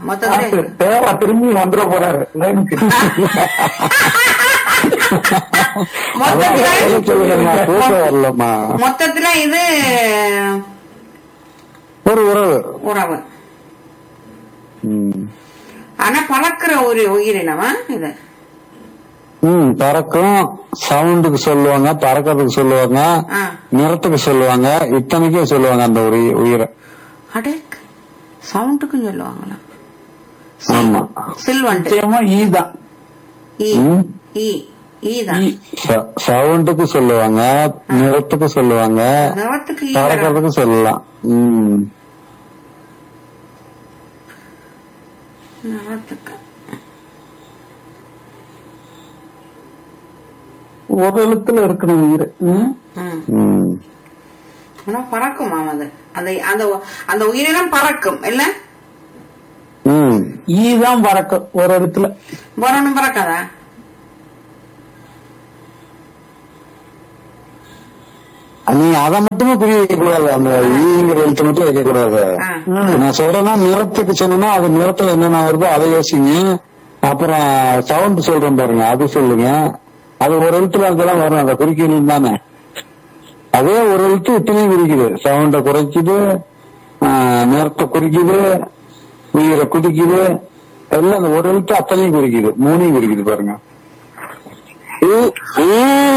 மொத்தத்துல தேவா திரும்பி வந்துட போறாரு லைனுக்கு. மொத்தத்துல அதான் சொல்லுங்கம்மா தூக்கம் வரலம்மா மொத்தத்துல இது ஒரு உறவு உறவு ம். ஆனா பறக்கிற ஒரு உயிரினமா இது ம் பறக்கும் சவுண்டுக்கு சொல்லுவாங்க பறக்கிறதுக்கு சொல்லுவாங்க ஆ. நிறத்துக்கு சொல்லுவாங்க இத்தனைக்கும் சொல்லுவாங்க அந்த ஒரு உயிரை அடேக் சவுண்டுக்கும் சொல்லுவாங்களா ஆமா சில்வண்டு நிச்சயமா ஈ தான் ஈ ம். ஈ ஈ தான் ஈ. ச- சவுண்டுக்கு சொல்லுவாங்க நிறத்துக்கு சொல்லுவாங்க நிறத்துக்கு ஈ வரும். பறக்கிறதுக்கு சொல்லலாம் ம் நிறத்துக்கு ஒரு எழுத்துல இருக்கணும் உயிர் ம்? ம். ம் ஆனா பறக்குமா அது அந்த அந்த அந்த உயிரினம் பறக்கும் இல்ல ம் ஈ தான் பறக்கும் ஒரு இடத்துல போறணும் பறக்காதா நீங்க அதை மட்டுமே புரிய வைக்க கூடாது அந்த ஈங்கிற எழுத்து மட்டும் வைக்க கூடாது ஆ. நான் சொல்றேன்னா நிறத்துக்கு சொன்னா அது நிறத்துல என்னென்ன வருதோ அதை யோசிங்க அப்புறம் சவுண்ட் சொல்றேன் பாருங்க அது சொல்லுங்க அது ஒரு எழுத்துல அதெல்லாம் வரும் அந்த குறிக்கணும் தானே அதே ஒரு எழுத்து இத்தனையும் குறிக்குது சவுண்ட குறைக்குது ஆ, நிறத்தை குறிக்குது உயிரை குதிக்குது எல்லாம் அந்த ஒரு எழுத்து அத்தனையும் குறிக்குது மூணையும் குறிக்குது பாருங்க ஊ, ஊ.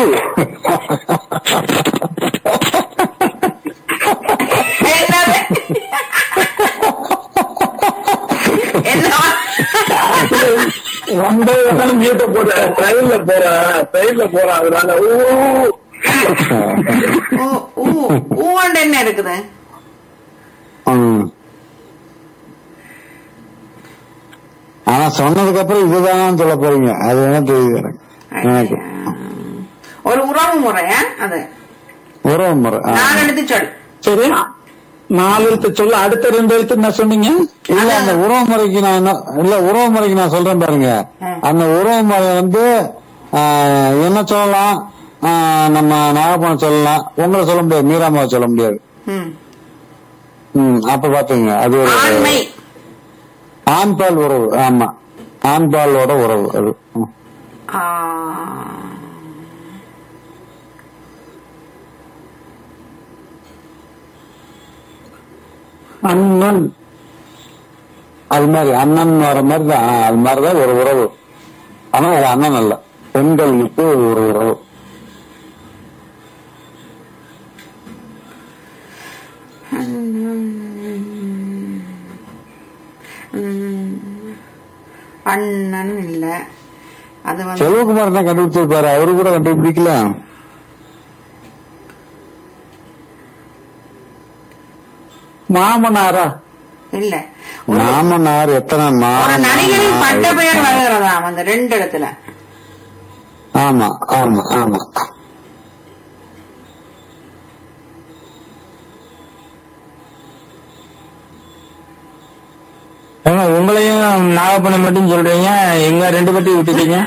என்னது? என்னவா? வந்த மியூட்ட போற ட்ரெயின்ல போற ட்ரெயின்ல போற அதனால ஊ. ஊ- ஊ- ஊவண்டு என்ன இருக்குது ம். ஆனா சொன்னதுக்கு அப்புறம் இதுதான் சொல்ல போறீங்க அது என்ன தெரியுது எனக்கு. எனக்கு ஒரு உறவு முறையா அது உறவு முறை ஆ. நான் எடுத்து சொல் சரி நாலு எழுத்து சொல்ல அடுத்த ரெண்டு எழுத்து என்ன சொன்னீங்க இல்ல அந்த உறவு முறைக்கு நான் என்ன இல்ல உறவு முறைக்கு நான் சொல்றேன் பாருங்க ஆ. அந்த உறவு முறை வந்து ஆ, என்ன சொல்லலாம் ஆ, நம்ம நாகப்பணம் சொல்லலாம் உங்களை சொல்ல முடியாது மீராமாவை சொல்ல முடியாது ம். ம் அப்ப பாத்துங்க அது ஒரு ஆண்மை ஆண்பால் உறவு ஆமா ஆண்பாலோட உறவு அது ம். ஆ. அண்ணன் அது மாதிரி அண்ணன் வர மாதிரி தான் அது மாதிரிதான் ஒரு உறவு ஆனா அது அண்ணன் அல்ல பெண்களுக்கு ஒரு உறவு ம். அண்ணன் இல்ல அது வந்து செல்வகுமார் தான் கண்டுபிடிச்சிருப்பாரு அவரு கூட கண்டுபிடிக்கல மாமனாரா இல்ல மாமனார் எத்தனை ஒரு நடிகரின் பட்ட மாமனார் பெயர் வருகிறதாம் அந்த ரெண்டு இடத்துல ஆமா ஆமா ஆமா ஏங்க, உங்களையும் நாகப்பண்ண மட்டும் சொல்றீங்க எங்க ரெண்டு பேர்த்தையும் விட்டுட்டீங்க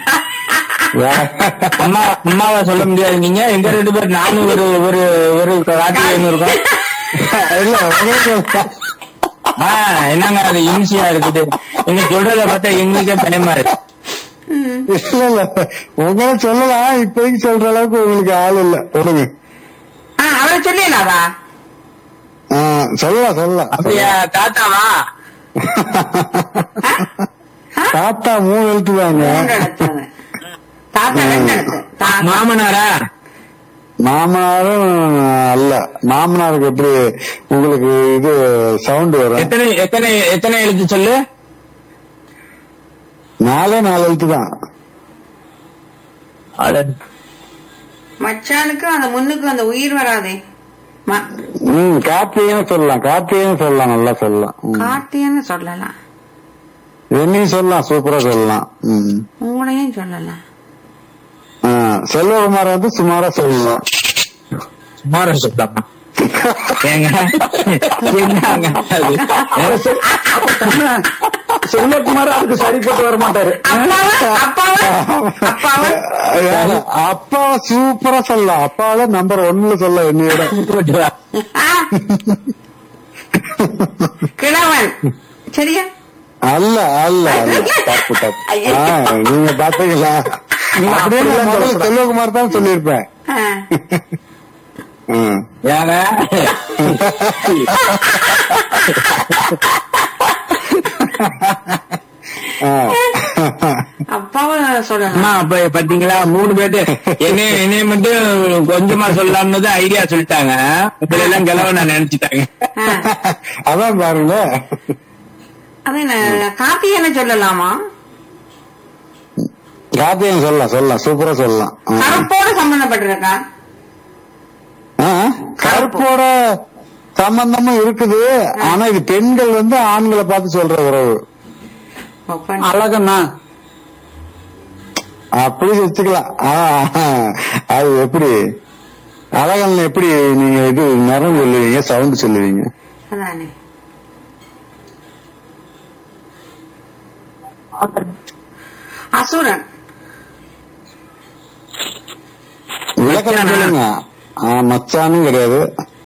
அம்மா அம்மாவை சொல்ல முடியாது நீங்க எங்க ரெண்டு பேர் நானும் ஒரு ஒரு ஒரு ராத்திரி இருக்கோம் இல்ல உங்களுக்கு ஆ, என்னங்க அது ஈஸியா இருக்குது நீங்க சொல்றத பார்த்தா எங்களுக்கே பயமா இருக்கு இல்ல இல்ல உங்களை சொல்லலாம் இப்போதைக்கு சொல்ற அளவுக்கு உங்களுக்கு ஆள் இல்ல சொல்லுங்க ஆ, அவரை சொல்லிடலாவா ஆ, சொல்லலாம் சொல்லலாம் அப்படியா தாத்தாவா தாத்தா மூணு எழுத்து தாங்க ரெண்டு இடத்து அது. தாத்தா ரெண்டு இடத்து தாத்தா மாமனாரா மாமனாரும் அல்ல மாமனாருக்கு எப்படி உங்களுக்கு இது சவுண்ட் வரும் எத்தனை எத்தனை எத்தனை எழுத்து சொல்லு நாலே நாலு எழுத்து தான் மச்சானுக்கு அந்த முன்னுக்கு அந்த உயிர் வராதே ம- ம் கார்த்திகேயன் சொல்லலாம் கார்த்திகேயன் சொல்லலாம் நல்லா சொல்லலாம் ம். கார்த்தியன்னு சொல்லலாம் என்னையும் சொல்லலாம் சூப்பரா சொல்லலாம் ம். உங்களையும் சொல்லலாம் ஆ, செல்வகுமார் வந்து சுமாரா சொல்லலாம் சுமாரா சொல்லலாமா ஏங்க என்னங்க அது? செல்வகுமார் அதுக்கு சரிப்பட்டு வர மாட்டாரு அப்பாவா அப்பாவா அப்பாவா அதாவது அப்பாவை சூப்பரா சொல்லலாம் அப்பாவை நம்பர் ஒன்னுல சொல்ல என்னையோட ஆ. கிழவன் சரியா அல்ல அல்ல அல்ல தப்பு தப்பு ஐயோ. ஆ, நீங்க பாத்தீங்களா அப்படியே நான் முதல்ல செல்வகுமார் தான் சொல்லியிருப்பேன் ஆ. ம். ஏங்க ஆ. அப்பாவும் சொல்லலாம் அம்மா அப்ப பாத்தீங்களா மூணு பேர்ட்டு என்னைய என்னைய மட்டும் கொஞ்சமா சொல்லலாம்னு ஐடியா சொல்லிட்டாங்க இப்ப எல்லாம் கிளவ நான் நினைச்சிட்டாங்க ஆ. அதான் பாருங்க அது என்ன கார்த்திகேயனை சொல்லலாமா கார்த்திகன் சொல்லலாம் சொல்லலாம் சூப்பரா சொல்லலாம் ஆ. கருப்போட சம்பந்தப்பட்டிருக்கா ஆ, கருப்போட சம்பந்தமும் இருக்குது ஆனா இது பெண்கள் வந்து ஆண்களை பார்த்து சொல்ற உறவு ஒப்பன். அழகண்ணா அப்படி வச்சுக்கலாம் ஆ, ஆ. அது எப்படி அழகன் எப்படி நீங்க இது நிறம் சொல்லுவீங்க சவுண்ட் சொல்லுவீங்க அதானே அசுரன் விளக்கம் சொல்லுங்க ஆ, மச்சானும் கிடையாது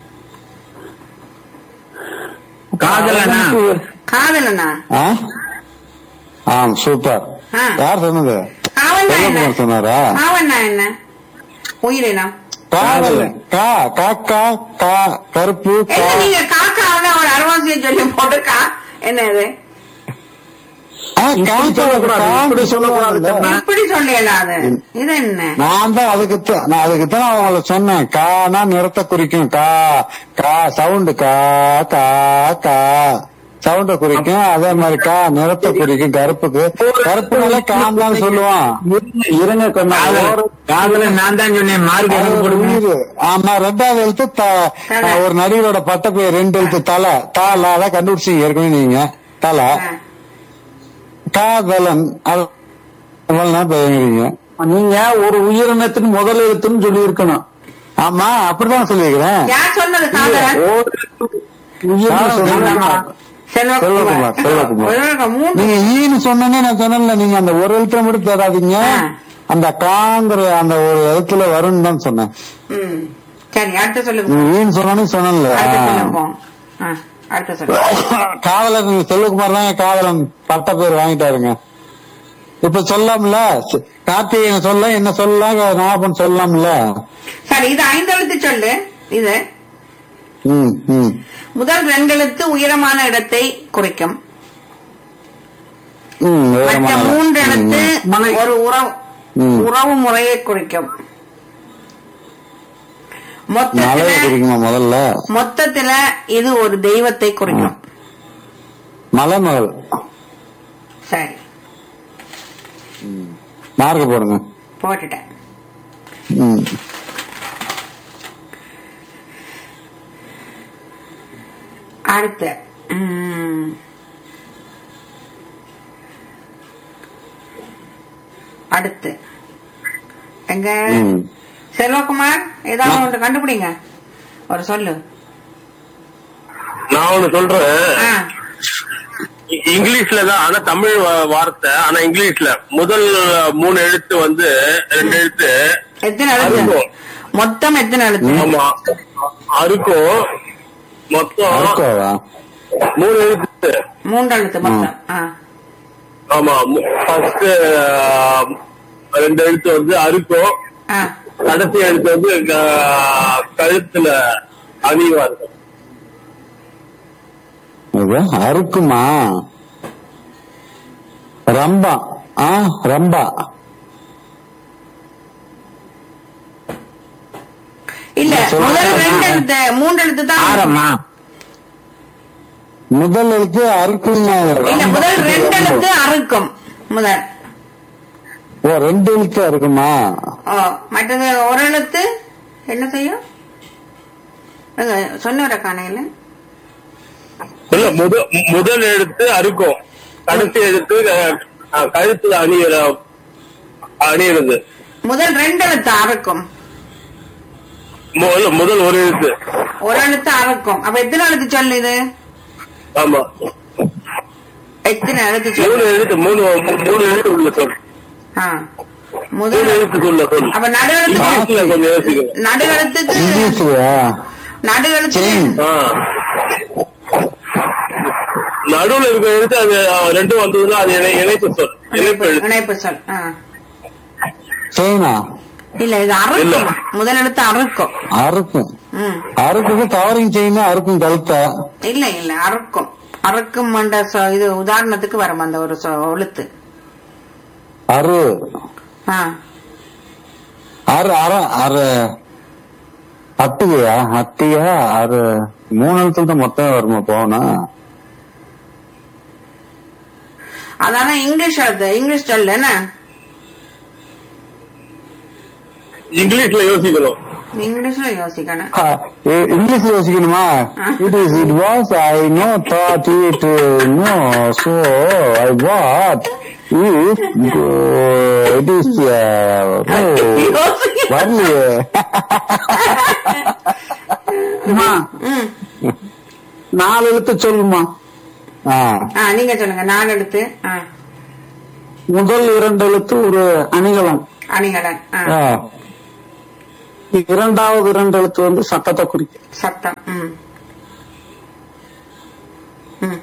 காதலனா காதலனா ஆ? ஆம் சூப்பர் ஆ. யார் சொன்னது காவல்னா என்ன செல்வகுமார் சொன்னாரா காவல்னா என்ன உயிரினம் காதல் கா காக்கா கா கருப்பு கா என்ன நீங்க காக்காவில ஒரு அரவாசியை சொல்லி போட்டிருக்கா என்ன இது ஆ, காக்கா இப்படி சொல்லக்கூடாது கண்ணா. இப்படி சொல்லல அது இது என்ன நான் தான் அதுக்கு தான் நான் அதுக்கு தான் அவங்கள சொன்னேன் கானா நிறத்தை குறிக்கும் கா கா சவுண்டு கா கா கா சவுண்ட குறிக்கும் அதே மாதிரி கா நிறத்தை குறிக்கும் கருப்புக்கு கருப்புனால கான் தான் சொல்லுவான் இருங்க காதலன் காதலன் நான் தான் சொன்னேன் மார்க் எனக்கு அது ஒரு கொடுங்க உயிர். ஆமா ரெண்டாவது எழுத்து த- தலை. ஒரு நடிகரோட பட்ட பேர் ரெண்டு எழுத்து தலை தாலா தான் கண்டுபிடிச்சீங்க ஏற்கனவே நீங்க தலை ஆ. காதலன் அது அவ்வளவு நேரம் பேசுறீங்க நீங்க ஒரு உயிரினத்தின் முதல் எழுத்துன்னு சொல்லி இருக்கணும் ஆமா அப்படிதான் சொல்லியிருக்கிறேன் யார் சொன்னது காதலன் யார் சொன்னீங்க? செல்வகுமார் செல்வகுமார், செல்வகுமார். செல்வகுமார். மூன்று நீங்க ஈன்னு சொன்னே நான் சொன்னேன்ல நீங்க அந்த ஒரு எழுத்துல மட்டும் தேடாதீங்க ஆ. அந்த காங்கிற அந்த ஒரு எழுத்துல வரும்னு தான் சொன்னேன் ம். சரி அடுத்த சொல்லுங்க நீங்க ஈன்னு சொன்னே சொன்னேன்ல அடுத்த ஆ. சொல்லுங்க போங்க. ஆ, அடுத்த சொல்லுங்க காதலன் செல்வகுமார் தான் என் காதலன் பட்ட பேர் வாங்கிட்டாருங்க இப்ப சொல்லாம்ல ச- கார்த்திகேயன் சொல்ல என்ன சொல்லலாம் நாகப்பன் சொல்லலாம்ல சரி இது ஐந்தெழுத்து சொல்லு இது ம் ம் முதல் ரெண்டெழுத்து உயரமான இடத்தை குறிக்கும் ம் மற்ற வேகமான- மூன்று எழுத்து ம். ஒரு உறவு ம். உறவு முறையை குறிக்கும் மலையை மொத்தத்துல குறிக்குமா முதல்ல மொத்தத்துல இது ஒரு தெய்வத்தை குறிக்கும் மலைமகள் சரி மார்க் போடுங்க போட்டுட்டேன் ம் அடுத்து ம். அடுத்து எங்க ம். செல்வகுமார் ஏதாவது ஒன்று கண்டுபிடிங்க ஒரு சொல்லு நான் ஒண்ணு சொல்றேன் ஆ இ- இங்கிலீஷ்ல தான் ஆனா தமிழ் வா- வார்த்தை ஆனா இங்கிலீஷ்ல முதல் மூணு எழுத்து வந்து ரெண்டு எழுத்து எத்தனை எழுத்து அறுக்கும். மொத்தம் எத்தனை எழுத்து ஆமா அறுக்கும் மொத்தம் அருக்கோவா மூணு எழுத்து மூன்று எழுத்து மொத்தம் ஆ ஆமா ஃபர்ஸ்ட் ரெண்டு எழுத்து வந்து அறுக்கும் ஆ கடைசி எழுத்து வந்து க- கழுத்துல அணிவா இருக்கும் இது அறுக்குமா ரம்பா ஆ ரம்பா இல்ல சொல்லுங்க. முதல் ரெண்டு எழுத்து மூன்று எழுத்து தான் ஆரம்மா முதல் எழுத்து அறுக்குங்க இல்ல முதல் ரெண்டு எழுத்து அறுக்கும் முதல் ஓ ரெண்டு எழுத்து அறுக்குமா ஓ மற்றது ஒரு எழுத்து என்ன செய்யும் எங்க, சொன்னவரை காணையில இல்ல முத- முதல் எழுத்து அறுக்கும் கடைசி எழுத்து அஹ், கழுத்துல அணியிற அணியிறது முதல் ரெண்டு எழுத்து அறுக்கும் முதல் முதல் ஒரு எழுத்து ஒரு எழுத்து அறுக்கும் அப்ப எத்தனை எழுத்து சொல்லு இது ஆமா எத்தனை எழுத்து மூணு சொல்லு எழுத்து மூணு மூணு எழுத்து உள்ள சொல் ஆ மூணு முதல் எழுத்து உள்ள சொல் அப்ப நடு எழுத்துக்கு இங்கிலீஷ்ல கொஞ்சம் யோசிக்கணும் நடு எழுத்துக்கு இங்கிலீஷ்லயா நடு எழுத்துக்கு சரி. ஆ நடுவுல இருக்க எழுத்து அது அஹ், ரெண்டும் வந்ததுன்னா அது இணை இணைப்பு சொல் இணைப்பு எழுத்து இணைப்பு சொல் ஆ. சைனா இல்ல இது அறுக்கும் முதல் எழுத்து அறுக்கும் அறுக்கும் ம் அறுக்குக்கு கவரிங் செயின் அறுக்கும் கழுத்த இல்ல இல்ல அறுக்கும் அறுக்கும் என்ற சொ- இது உதாரணத்துக்கு வரும் அந்த ஒரு சொ- எழுத்து அரு ஆ அரு அற அரு அட்டியா அட்டியா அரு மூணு எழுத்துல தான் மொத்தம் வருமா போனா அதான இங்கிலீஷ் எழுத்து இங்கிலீஷ் சொல்லு என்ன இங்கிலீஷ்ல யோசிக்கணும் இங்கிலீஷ்ல யோசிக்கணும் இங்கிலீஷ் யோசிக்கணுமா it is it was I know thought it no so I what it it is வரலையே அம்மா, ம். நாலு எழுத்து சொல்லுமா ஆ ஆ நீங்க சொல்லுங்க நாலு எழுத்து ஆ முதல் இரண்டு எழுத்து ஒரு அணிகலம் அணிகலன் ஆ ஆ இரண்டாவது இரண்டு எழுத்து வந்து சத்தத்தை குறிக்கும் சத்தம் ம் ம்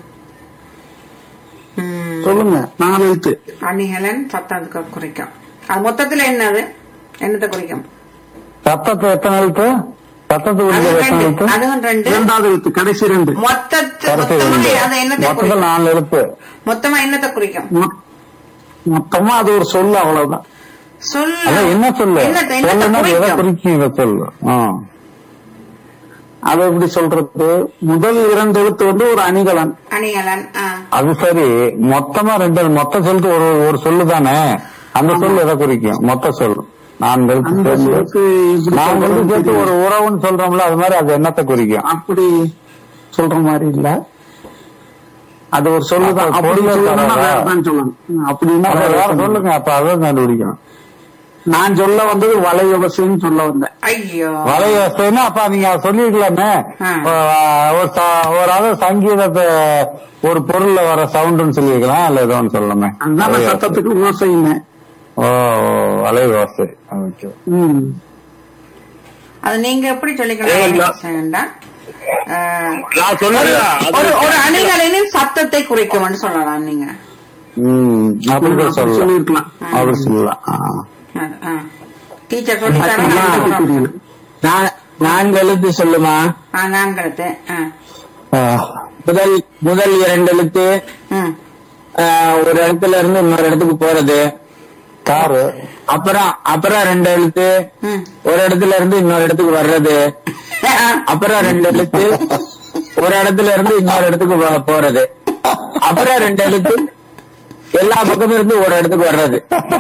ம் சொல்லுங்க நாலு எழுத்து அணிகலன் சத்தத்துக்கு குறிக்கும் அது மொத்தத்துல என்னது என்னத்தை குறிக்கும் சத்தத்தை எத்தனை எழுத்து சத்தத்தை குறிக்கிற அதுவும் எத்தனை ரெண்டு எழுத்து அதுவும் ரெண்டு இரண்டாவது எழுத்து கடைசி ரெண்டு மொத்தத்து கடைசி மொத்தமா ரெண்டு அது என்னத்தை மொத்தத்தில் குறிக்கும் நாலு எழுத்து மொத்தமா என்னத்தை குறிக்கும் மொ- மொத்தமா அது ஒரு சொல்லு அவ்வளவுதான் சொல்லு அதான் என்ன சொல்லு என்னத்தை என்னத்தை சொல்லுன்னா அது எதை குறிக்கும் குறிக்கும் இதை சொல்லு ஆ அதை எப்படி சொல்றது முதல் இரண்டு எழுத்து வந்து ஒரு அணிகலன் அணிகலன் ஆ அது சரி மொத்தமா ரெண்டு மொத்த சொல்லிட்டு ஒரு ஒரு சொல்லு தானே அந்த சொல்லு எதை குறிக்கும் மொத்த சொல் நான்கு எழுத்து அந்த சேர்ந்து சொல்லுக்கு இப்படி நான்கு எழுத்து சொல்றது சேர்த்து ஒரு உறவுன்னு சொல்றோம்ல அது மாதிரி அது என்னத்தை குறிக்கும் அப்படி சொல்ற மாதிரி இல்ல அது ஒரு சொல்லுதான் அப்ப அப்படி பொருளே சொல்லணும்னா தராதா? வேற தான் சொல்லணும் ம், அப்படின்னா அப்ப வேற வேற சொல்லணும். சொல்லுங்க அப்ப அதான் கண்டுபிடிக்கணும் நான் சொல்ல வந்தது வலையவசியம் சொல்ல வந்தேன் ஐயோ வலை வசதினா அப்ப நீங்க அதை சொல்லிருக்கலாமே ஆ. அஹ் ஒரு ச- ஒரு அதாவது சங்கீதத்தை ஒரு பொருள்ல வர சவுண்டுன்னு சொல்லிருக்கலாம் இல்ல ஏதோ ஒன்று சொல்லலாமே அதனால வலை ஓசை. சத்தத்துக்கு விவசாயிங்க ஓ ஓ, வலை வாசை ஓகே ம் அது நீங்க எப்படி ஏங்க, சொல்லிக்கலாம் சரிண்டா? ஆ, நான் சொன்னது ஒரு ஒரு அது- அணிகலனின் சத்தத்தை குறிக்கும்னு சொல்லலாம் நீங்க ம் அப்படி கூட அப்படி சொல்லலாம் சொல்லியிருக்கலாம் அப்படி சொல்லலாம் ஆ. டீச்சர் சொல்லி அதுக்கு தரேன் புரியல. நான் நான்கு எழுத்து சொல்லுமா நான்கிறது ஆ. முதல் முதல் இரண்டு எழுத்து ம் ஆஹ், ஒரு இடத்துல இருந்து இன்னொரு இடத்துக்கு போறது காரு அப்புறம் அப்புறம் ரெண்டு எழுத்து ம் ஒரு இடத்துல இருந்து இன்னொரு இடத்துக்கு வர்றது அப்புறம் ரெண்டு எழுத்து ஒரு இடத்துல இருந்து இன்னொரு இடத்துக்கு வ- போறது அப்புறம் ரெண்டு எழுத்து எல்லா பக்கமும் இருந்து ஒரு இடத்துக்கு வர்றது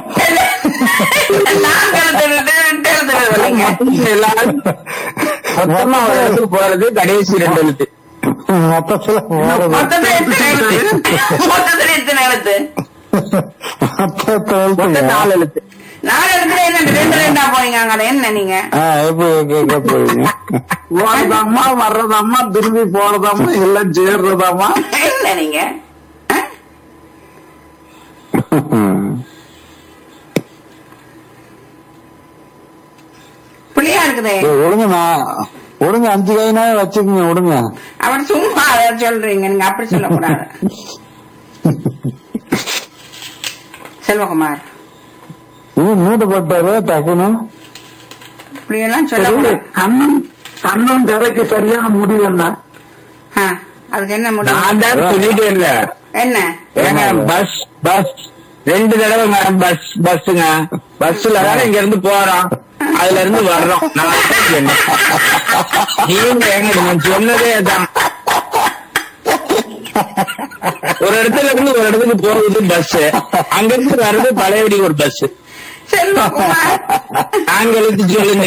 நான்கிறது ரெண்டு ரெண்டு எழுத்துக்கள் வரலைங்க. எல்லாரும் மொத்தமா ஒரு இடத்துக்கு போறது கடைசி ரெண்டு எழுத்து மொத்தத்துல வேற மொத்தத்துல எத்தனை எழுத்து மொத்தத்துல எத்தனை எழுத்து மொத்தத்துல மொத்தம் எழுத்துங்க. நாலு எழுத்து நாலு இடத்துல என்ன ரெண்டு ரெண்டா போறீங்க அங்க என்ன நீங்க ஆ, எப்படி கேட்க போறீங்க போறதாம்மா வர்றதாம்மா திரும்பி போறதாம்மா எல்லாம் சேர்றதாம்மா என்ன நீங்க ஆ? புள்ளியா இருக்குதே ஏய், விடுங்க நான் விடுங்க அஞ்சு கைனா வச்சுக்கோங்க விடுங்க அவர் சும்மா அதை சொல்றீங்க நீங்க அப்படி சொல்லக்கூடாது செல்வகுமார் இது மூட்டை போட்டாரு டக்குன்னு இப்படியெல்லாம் சரி, சொல்லக்கூடாது கண்ணன் கண்ணன் திரைக்கு சரியான முடிவு என்ன ஆ, அதுக்கு என்ன முடியும் நான் தான் சொல்லிட்டே இருந்தேன் என்ன ஏங்க பஸ் பஸ் ரெண்டு தடவைங்க பஸ் பஸ்ஸுங்க பஸ்ல தானே இங்க இருந்து போறோம் அதுல இருந்து வர்றோம் நான் அதான் சொன்னேன். நீங்க ஏங்க நான் சொன்னதே தான் ஒரு இடத்துல இருந்து ஒரு இடத்துக்கு போகுது பஸ் அங்க இருந்து வர்றது பழையபடி ஒரு பஸ் செல்வகுமார் ஆண்களுக்கு சொல்லுங்க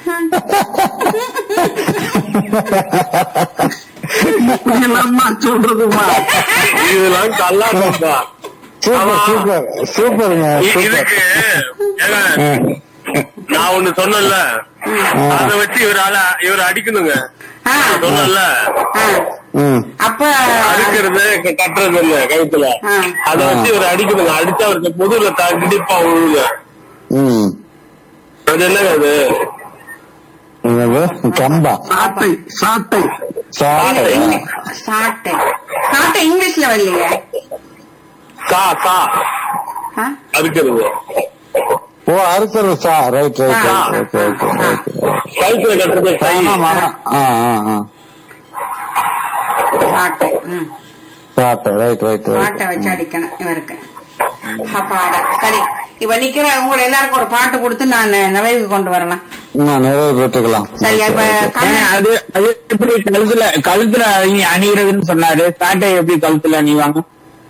என்னம்மா சொல்றதுமா இதெல்லாம் கல்லாட்டா சூப்பர் சூப்பர் சூப்பருங்க சூப்பர் இதுக்கு ஏங்க, நான் ஒண்ணு சொன்னேன்ல அத வச்சு இவரால இவர் அடிக்கணுங்க ஆ, நான் சொன்னேன்ல ஆ. ம் அப்ப அடிக்கிறது க- கட்டுறது இல்ல கழுத்துல ஆ. அத வச்சு இவர் அடிக்கணுங்க அடிச்சா அவருக்கு முதுகுல தா- கிடிப்பா விழுங்க ம் அது என்னங்க அது என்னது? கம்பா சாட்டை சாட்டை சாட்டை இல்ல, சாட்டை சாட்டை இங்கிலீஷ்ல வரலையே சா சா ஆ? அறுக்கிறது ஓ அறுக்கிறது சா ரைட் ரைட் ஆ. ரைட் ஓகே ஓகே ஓகே கழுத்துல கட்டுறது கை ஆமா ஆ ஆ ஆ சாட்டை ம் சாட்டை ரைட் ரைட் ரைட் பாட்டை வச்சு அடிக்கணும் இவருக்கு அப்பாடா சரி இப்ப நிக்கிற உங்களை எல்லாருக்கும் ஒரு பாட்டு கொடுத்து நான் நிறைவுக்கு கொண்டு வரலாம் நான் நிறைவு பெற்றுக்கலாம் சரியா இப்ப ஏன் கண்ணன் அது அது எப்படி கழுத்துல கழுத்துல அணி அணிகிறதுன்னு சொன்னாரு சாட்டை எப்படி கழுத்துல அணிவாங்க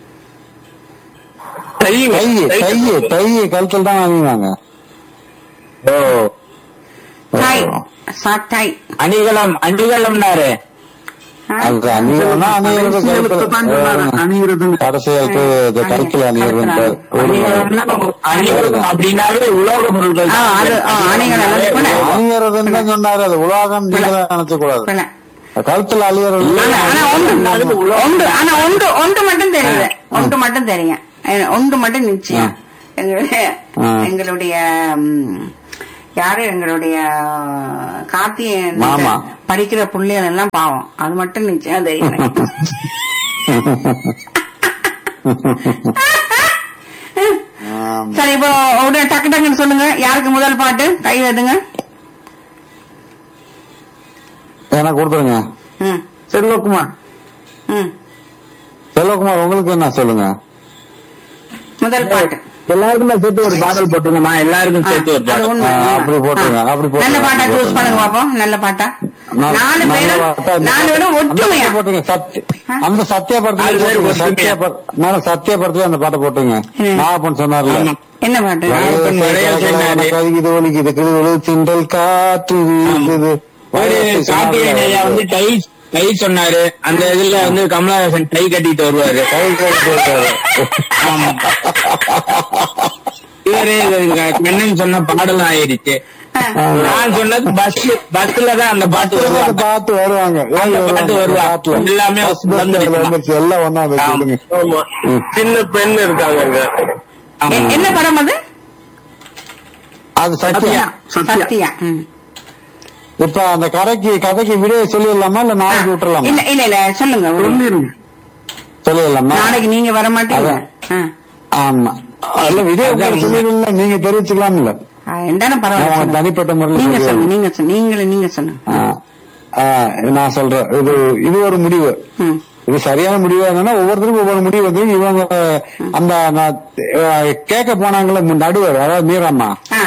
கை டை டை டை கழுத்தில் தான் அணிவாங்க ஓ தாய் சாட்டை அணிகலம் அணிகலம்னாரு ஆ? அது அணிகிறதுனா அணிகிறது தான் சொன்னாரு கழுத்தில் அணிகிறதுன்னு கடைசி எழுத்து இது கழுத்தில் அணிகிறது அணிகலம்னா அணிகலம் அப்படின்னாலே உலோக பொருட்கள் ஆ, அது ஆ, அணிகலம் அது கூட. அணிகிறதுன்னு தான் சொன்னாரு அது உலகம் நீங்க நினைச்ச கூடாது பிள்ளை. கழுத்தில் அழிகிறது ஆனா ஆனா ஒன்று ஒன்று ஆனா ஒன்று ஒன்று மட்டும் தெரியுது ஒன்று மட்டும் தெரியும் அஹ் ஒன்று மட்டும் நிச்சயம் எங்களுடைய ஆ. எங்களுடைய ம், யாரு எங்களுடைய கார்த்திய மாமா. படிக்கிற புள்ளைகள் எல்லாம் பாவம் அது மட்டும் நிச்சயம் தெரியும் எனக்கு. ஆமா. சரி இப்போ உடனே டக்கு டக்குன்னு சொல்லுங்க யாருக்கு முதல் பாட்டு கை வைதுங்க எனக்கு கொடுத்துருங்க ம் செல்வகுமார் ம் செல்வகுமார் உங்களுக்கு என்ன சொல்லுங்க முதல் பாட்டு எல்லாருக்குமே சேர்த்து ஒரு பாடல் போட்டுருங்கம்மா எல்லாருக்கும் சேர்த்து ஒரு அது பாடல் உண்மை. ஆ, அப்படி போட்டுருங்க, அப்படி போட்டுருங்க. நல்ல பாட்டா சூஸ் பண்ணுங்க பாப்போம் நல்ல பாட்டா நல்ல- நாலு நல்ல பேரும் வார்த்தை. நாலு பேரும் அந்த ஒற்றுமையா பாட்டை போட்டுங்க சத்திய ஆ? அந்த சத்தியப்படுத்தி நாலு பேர் போட்டுங்க. ஒற்றுமையா. சத்தியப்ப- மேடம் சத்தியப்படுத்தி அந்த பாட்டை போட்டுங்க ம். நாகப்பன் சொன்னார்ல ஆமா. என்ன பாட்டு நாகப்பன் நிறைய சொன்னாரு. கவிதை ஒலிக்குது கிழிது திண்டல் காற்று வீசுது ஒரு கார்த்திகேயன் ஐயா வந்து டை டை சொன்னாரு அந்த இதுல வந்து கமலஹாசன் டை கட்டிட்டு வருவாரு கை கழுத்து விட்டாரு. ஆமா. இவரே இது கண்ணன் சொன்ன பாடலும் ஆயிருச்சு நான் சொன்னது பஸ் பஸ்ல தான் அந்த பாட்டு அந்த வருவாங்க பாட்டு வருவாங்க அந்த பாட்டு வருவாங்க. பாட்டுல. எல்லாமே Bus bus வந்துருச்சு. அதுல வந்துருச்சு. எல்லாம் ஒண்ணா வந்து ஆமா. சொல்லுங்க. ஆமா சின்ன பெண் இருக்காங்க அங்க ஆமா. எ- என்ன படம் அது அது சத்தியா சத்யா சத்யா ம். இப்ப அந்த கதைக்கு கதைக்கு விடைய சொல்லிடலாமா இல்ல நாளைக்கு விட்டுறலாமா இல்ல இல்ல இல்ல சொல்லுங்க சொல்லிருங்க சொல்லிடலாமா நாளைக்கு நீங்க வர மாட்டீங்க அதான். ஆ. ஆமா அல்ல விடைய அதான் சொல்லிடல நீங்க தெரிவிச்சுக்கலாம்ல ஆ, என்னன்னு நான் பரவாயில்ல உங்க சொல்லுங்க. தனிப்பட்ட முறையில் நீங்க சொல்லுவேன். சொல்லுங்க நீங்க சொல்லுங்க நீங்களே நீங்க சொல்லுங்க ஆ, ஆ, நான் சொல்றேன் இது இது ஒரு முடிவு ம். இது சரியான முடிவு என்னன்னா ஒவ்வொருத்தருக்கும் ஒவ்வொரு முடிவு வந்து இவங்க அந்த நான், அஹ், கேட்க போனாங்களே முன் நடுவர் அதாவது மீரம்மா ஆ.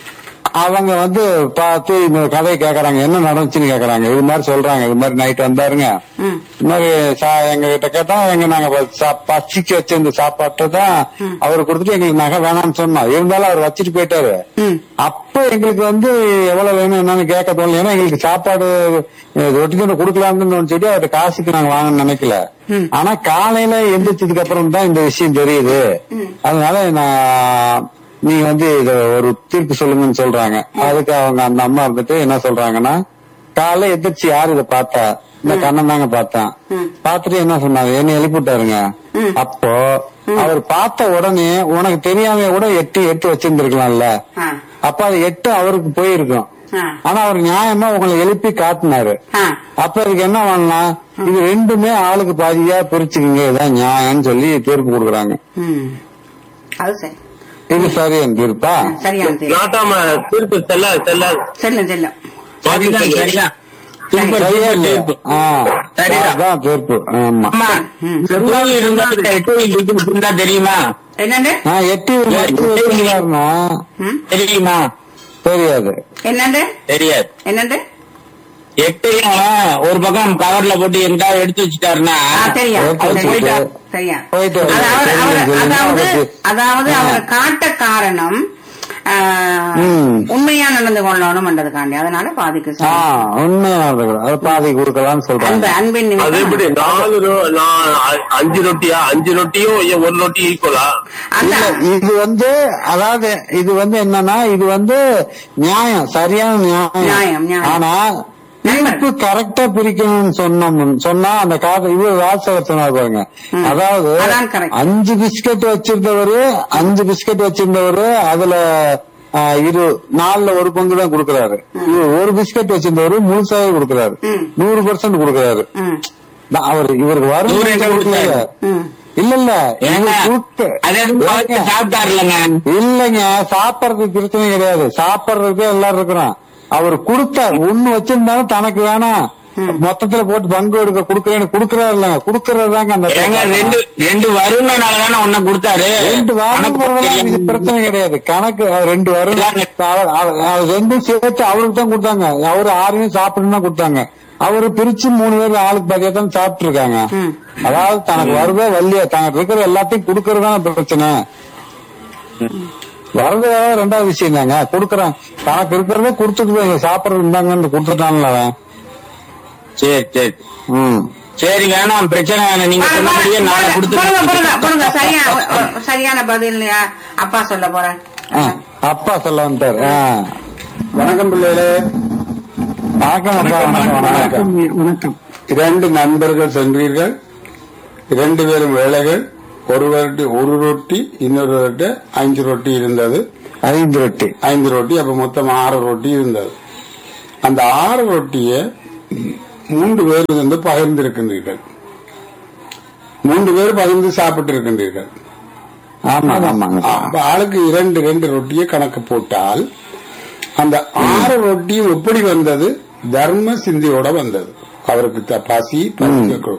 அவங்க வந்து பார்த்து இந்த கதையை கேக்குறாங்க என்ன நடந்துச்சுன்னு கேக்குறாங்க இது மாதிரி சொல்றாங்க இது மாதிரி நைட் வந்தாருங்க ம். இது மாதிரி சா- எங்க கிட்ட கேட்டா எங்க நாங்க ப- சா- பசிக்கு வச்சிருந்த சாப்பாட்டை தான் அவர் கொடுத்துட்டு எங்களுக்கு நகை வேணாம்னு சொன்னோம் இருந்தாலும் அவர் வச்சுட்டு போயிட்டாரு ம். அப்ப எங்களுக்கு வந்து எவ்வளவு வேணும் என்னன்னு கேட்க தோணல ஏன்னா எங்களுக்கு சாப்பாடு அஹ், ரொட்டி துண்டு கொடுக்கலாம்னு சொல்லி அவர்கிட்ட காசுக்கு நாங்க வாங்க நினைக்கல ஆனா காலையில எந்திரிச்சதுக்கு அப்புறம் தான் இந்த விஷயம் தெரியுது அதனால நான் நீங்க வந்து இத ஒரு தீர்ப்பு சொல்லுங்கன்னு சொல்றாங்க அதுக்கு அவங்க அந்த அம்மா இருந்துட்டு என்ன சொல்றாங்கன்னா காலைல எந்திரிச்சு யாரு இதை பார்த்தா இந்த கண்ணன் தாங்க பார்த்தேன் பார்த்துட்டு என்ன சொன்னாங்க என்ன எழுப்பிட்டாருங்க அப்போ அவர் பார்த்த உடனே உனக்கு தெரியாம கூட எட்டு எட்டு வச்சிருந்திருக்கலாம்ல ஆ. அப்ப அது எட்டு அவருக்கு போயிருக்கும் ஆ. ஆனா அவர் நியாயமா உங்களை எழுப்பி காட்டினாரு ஆ. அப்ப இதுக்கு என்ன பண்ணலாம் இது ரெண்டுமே ஆளுக்கு பாதியா பிரிச்சுக்குங்க இதான் நியாயம்னு சொல்லி தீர்ப்பு கொடுக்குறாங்க ம். அது சரி இது சரியான தீர்ப்பா சரியான தீர்ப்பு. நாட்டாம தீர்ப்பு செல்ல செல்லாது செல்லும் செல்லும் சரிதான் சரிதான் சூப்பர் சரியா சூப்பர் இல்லையா? தீர்ப்பு. ஆ, சரிதான். அதான் தீர்ப்பு ஆமா அம்மா ம். கோவில் இருந்தா கோவில் இருக்கு இருந்தா தெரியுமா என்னண்டு நான் எட்டு எட்டு வச்சிருந்தாருன்னா ம்? தெரியுமா தெரியாது என்னண்டு தெரியாது என்னண்டு எட்டையும் ஒரு பக்கம் கவர்ல போட்டு எங்கிட்ட எடுத்து வச்சுட்டாருன்னா ஆ, தெரியா எடுத்து தெரியா. வச்சுட்டு சரியா போயிட்டு அதாவது அவர் தெரியும், அதாவது தெரியும். அதாவது அவர் காட்ட காரணம் ஆ, ம். உண்மையா நடந்து கொள்ளணும்ன்றதுக்காண்டி அதனால பாதிக்கு ஆ உண்மையா நடக்குது அது பாதி கொடுக்கலாம்னு அன்பு சொல்றாங்க அன்பின் அது நிமித்தம் எப்படி நாலு ரூ- நா- அ- அஞ்சு ரொட்டியா அஞ்சு ரொட்டியும் ஏன் ஒரு ரொட்டி ஈக்குவலா அந்த இல்ல இது வந்து அதாவது இது வந்து என்னன்னா இது வந்து நியாயம் சரியான நியாயம், நியாயம் நியாயம். ஆனா தீர்ப்பு கரெக்டா பிரிக்கணும்னு சொன்னோம் சொன்னா அந்த காது இது வாசகர் சொன்னார் பாருங்க ம். அதாவது அதான் correct. அஞ்சு பிஸ்கட் வச்சிருந்தவரு அஞ்சு பிஸ்கட் வச்சிருந்தவரு அதுல ஆஹ், இரு நாலுல ஒரு பங்கு தான் கொடுக்கறாரு இவர் ஒரு பிஸ்கட் வச்சிருந்தவரு முழுசாவே கொடுக்கறாரு ம். நூறு பர்சன்ட் கொடுக்கறாரு ம் நான் அவர் இவருக்கு நூறு வரும் எங்க கொடுத்தாரு? ம் இல்ல இல்ல ஏங்க இவர் கொடுத்த- அது எதுவும் பார்த்து சாப்பிட்டாருலங்க இல்லைங்க சாப்பிடறதுக்கு பிரச்சனை கிடையாது சாப்பிடறதுக்கு எல்லாரும் இருக்கிறோம் அவர் கொடுத்தார் ஒண்ணு வச்சிருந்தாலும் தனக்கு வேணாம் மொத்தத்துல போட்டு பங்கு எடுக்க குடுக்கறேன்னு குடுக்கறாரு இல்லங்க குடுக்கறது தாங்க அந்த ஏங்க ரெண்டு ரெண்டு வருமானாலதானே ஒன்ன கொடுத்தாரு ரெண்டு வாரம் கணக்கு போறதெல்லாம் இது தெரியாது. பிரச்சனை கிடையாது கணக்கு அஹ், ரெண்டு வரும் இதாங்க. அவர் அவர் அவர் ரெண்டும் சேர்த்து அவருக்கு தான் கொடுத்தாங்க அவரு ஆறுமே சாப்பிடணும் தான் கொடுத்தாங்க அவரு பிரிச்சு மூணு பேர் ஆளுக்கு பாதியா தான் சாப்பிட்டு இருக்காங்க ம். அதாவது தனக்கு வருதோ வல்லியா தனக்கு இருக்கிற எல்லாத்தையும் கொடுக்கறதுதான பிரச்சனை வரது ரெண்டாவது விஷயம் தாங்க கொடுக்கறான் தனக்கு இருக்கிறதே கொடுத்துட்டு சாப்பிடறது இருந்தாங்கன்னு கொடுத்துட்டான்ல அவன் சரி சரி ம் சரிங்க நான் பிரச்சனை வேணாம். நீங்க சொன்னபடியே நாளை போடுங்க போடுங்க போடுங்க கொடுத்து சரியான சரியான பதில் அப்பா சொல்ல போறேன் ஆ, அப்பா சொல்ல வந்துட்டார் ஆ. வணக்கம் பிள்ளைகளே வணக்கம் அப்பா வணக்கம் வணக்கம் வணக்கம் இரண்டு நண்பர்கள் சென்றீர்கள் இரண்டு பேரும் வேலைகள் ஒருவர்கிட்ட ஒரு ரொட்டி இன்னொருவர்கிட்ட அஞ்சு ரொட்டி இருந்தது ஐந்து ரொட்டி ஐந்து ரொட்டி அப்ப மொத்தம் ஆறு ரொட்டி இருந்தது அந்த ஆறு ரொட்டியை மூன்று பேர் வந்து பகிர்ந்திருக்கின்றீர்கள் மூன்று பேர் பகிர்ந்து சாப்பிட்டு இருக்கின்றீர்கள் அப்ப ஆளுக்கு இரண்டு ரெண்டு ரொட்டியை கணக்கு போட்டால் அந்த ஆறு ரொட்டியும் எப்படி வந்தது தர்ம சிந்தியோட வந்தது அவருக்கு த- பசி பசி